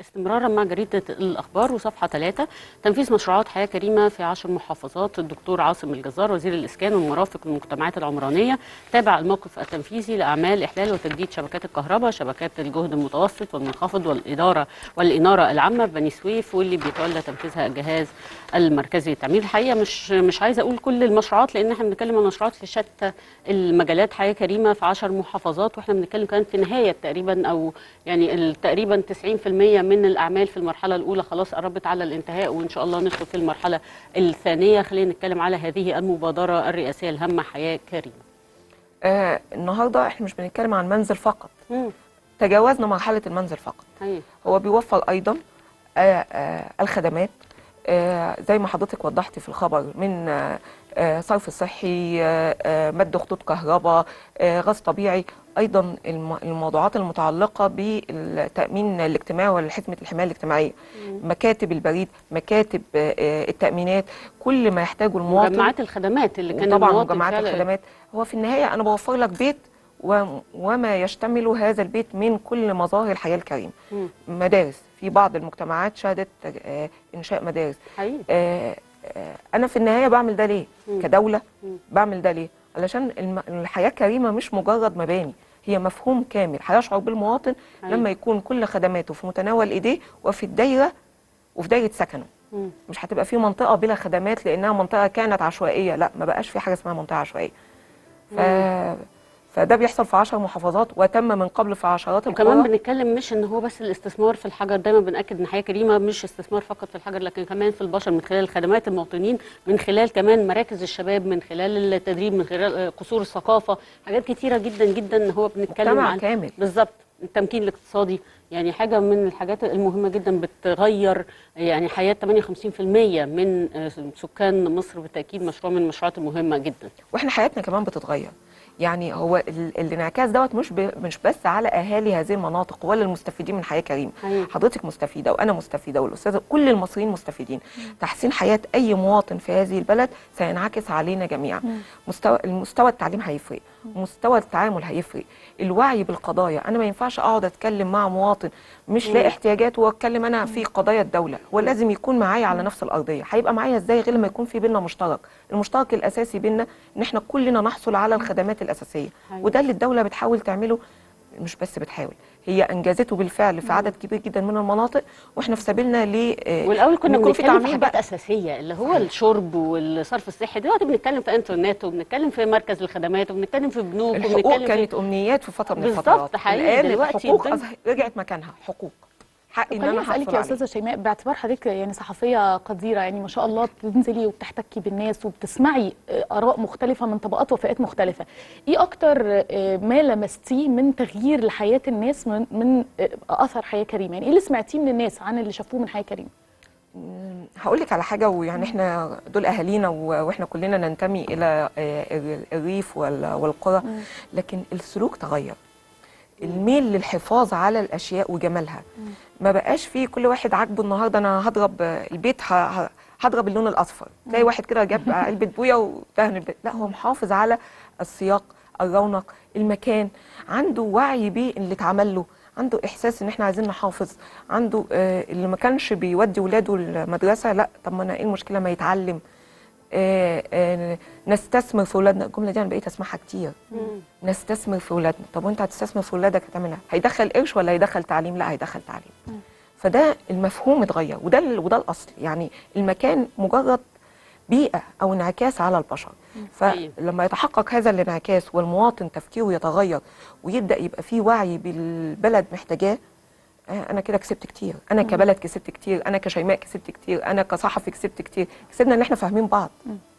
استمرارا مع جريدة الأخبار وصفحة 3 تنفيذ مشروعات حياة كريمة في عشر محافظات الدكتور عاصم الجزار وزير الإسكان والمرافق والمجتمعات العمرانية تابع الموقف التنفيذي لأعمال إحلال وتجديد شبكات الكهرباء شبكات الجهد المتوسط والمنخفض والإدارة والإنارة العامة في بني سويف واللي بيتولى تنفيذها الجهاز المركزي للتعمير الحقيقة مش مش عايزة أقول كل المشروعات لأن احنا بنتكلم عن مشروعات في شتى المجالات حياة كريمة في عشر محافظات واحنا بنتكلم كمان في نهاية تقريبا أو يعني ال- تقريبا 90% من الأعمال في المرحلة الأولى خلاص قربت على الانتهاء وإن شاء الله ندخل في المرحلة الثانية خلينا نتكلم على هذه المبادرة الرئاسية الهامة حياة كريمة آه النهارده احنا مش بنتكلم عن منزل فقط مم. تجاوزنا مرحله المنزل فقط أيوة. هو بيوفر ايضا آه آه الخدمات آه زي ما حضرتك وضحتي في الخبر من آه آه صرف صحي آه آه مد خطوط كهرباء آه غاز طبيعي ايضا الم- الموضوعات المتعلقه بالتامين الاجتماعي وحزمه الحمايه الاجتماعيه مكاتب البريد مكاتب آه آه التامينات كل ما يحتاجه المواطن مجمعات الخدمات اللي كان طبعا المواطن مجمعات فعلا- الخدمات هو في النهايه انا بوفر لك بيت و- وما يشتمل هذا البيت من كل مظاهر الحياه الكريمه مم. مدارس في بعض المجتمعات شهدت آه، انشاء مدارس حقيقي آه، آه، انا في النهايه بعمل ده ليه مم. كدوله مم. بعمل ده ليه علشان الم- الحياه الكريمه مش مجرد مباني هي مفهوم كامل هيشعر بالمواطن أيوة. لما يكون كل خدماته في متناول ايديه وفي الدايره وفي دايره سكنه مم. مش هتبقى في منطقه بلا خدمات لانها منطقه كانت عشوائيه لا ما بقاش في حاجه اسمها منطقه عشوائيه ف... فده بيحصل في 10 محافظات وتم من قبل في عشرات وكمان القرى بنتكلم مش ان هو بس الاستثمار في الحجر دايما بناكد ان حياه كريمه مش استثمار فقط في الحجر لكن كمان في البشر من خلال خدمات المواطنين من خلال كمان مراكز الشباب من خلال التدريب من خلال آه، قصور الثقافه حاجات كتيره جدا جدا ان هو بنتكلم مجتمع عن كامل. بالظبط التمكين الاقتصادي يعني حاجه من الحاجات المهمه جدا بتغير يعني حياه 58% من آه، سكان مصر بالتاكيد مشروع من المشروعات المهمه جدا واحنا حياتنا كمان بتتغير يعني هو ال- الانعكاس دوت مش ب... مش بس على اهالي هذه المناطق ولا المستفيدين من حياه كريمه أيوة. حضرتك مستفيده وانا مستفيده والاستاذ كل المصريين مستفيدين تحسين حياه اي مواطن في هذه البلد سينعكس علينا جميعا مستوى المستوى التعليم هيفرق مستوى التعامل هيفرق الوعي بالقضايا انا ما ينفعش اقعد اتكلم مع مواطن مش لاقي احتياجاته واتكلم انا في قضايا الدوله هو لازم يكون معايا على نفس الارضيه هيبقى معايا ازاي غير لما يكون في بينا مشترك المشترك الاساسي بينا ان احنا كلنا نحصل على الخدمات الاساسيه أيوة. وده اللي الدوله بتحاول تعمله مش بس بتحاول هي انجزته بالفعل في عدد كبير جدا من المناطق واحنا في سبيلنا ل آه، والاول كنا إن يكون في بنتكلم في تعميم حاجات بقى اساسيه اللي هو الشرب والصرف الصحي دلوقتي بنتكلم في انترنت وبنتكلم في مركز الخدمات وبنتكلم في بنوك الحقوق وبنتكلم في كانت امنيات في فتره من بالظبط، الفترات حقيقي. الان دلوقتي الحقوق الدنيا- أص- رجعت مكانها حقوق حق ان خليني انا اسالك هحصل يا عليه استاذه شيماء باعتبار حضرتك يعني صحفيه قديره يعني ما شاء الله بتنزلي وبتحتكي بالناس وبتسمعي آه، اراء مختلفه من طبقات وفئات مختلفه ايه اكتر آه، ما لمستيه من تغيير لحياه الناس من من آه، اثر حياه كريمه يعني ايه اللي سمعتيه من الناس عن اللي شافوه من حياه كريمه هقول لك على حاجه ويعني احنا دول اهالينا و- واحنا كلنا ننتمي الى آه، ال- الريف وال- والقرى لكن السلوك تغير الميل للحفاظ على الاشياء وجمالها ما بقاش فيه كل واحد عاجبه النهارده انا هضرب آه، البيت ه- ه- هضرب اللون الاصفر تلاقي واحد كده جاب علبه بويه ودهن البيت لا هو محافظ على السياق الرونق المكان عنده وعي بيه اللي اتعمل له عنده احساس ان احنا عايزين نحافظ عنده آه اللي ما كانش بيودي ولاده المدرسه لا طب ما انا ايه المشكله ما يتعلم آه آه نستثمر في اولادنا الجمله دي انا بقيت اسمعها كتير نستثمر في اولادنا طب وانت هتستثمر في اولادك هتعملها هيدخل قرش ولا هيدخل تعليم لا هيدخل تعليم فده المفهوم اتغير وده ال- وده الاصل يعني المكان مجرد بيئه او انعكاس على البشر أيوة. فلما يتحقق هذا الانعكاس والمواطن تفكيره يتغير ويبدا يبقى فيه وعي بالبلد محتاجاه آه، انا كده كسبت كتير انا كبلد كسبت كتير انا كشيماء كسبت كتير انا كصحفي كسبت كتير كسبنا ان احنا فاهمين بعض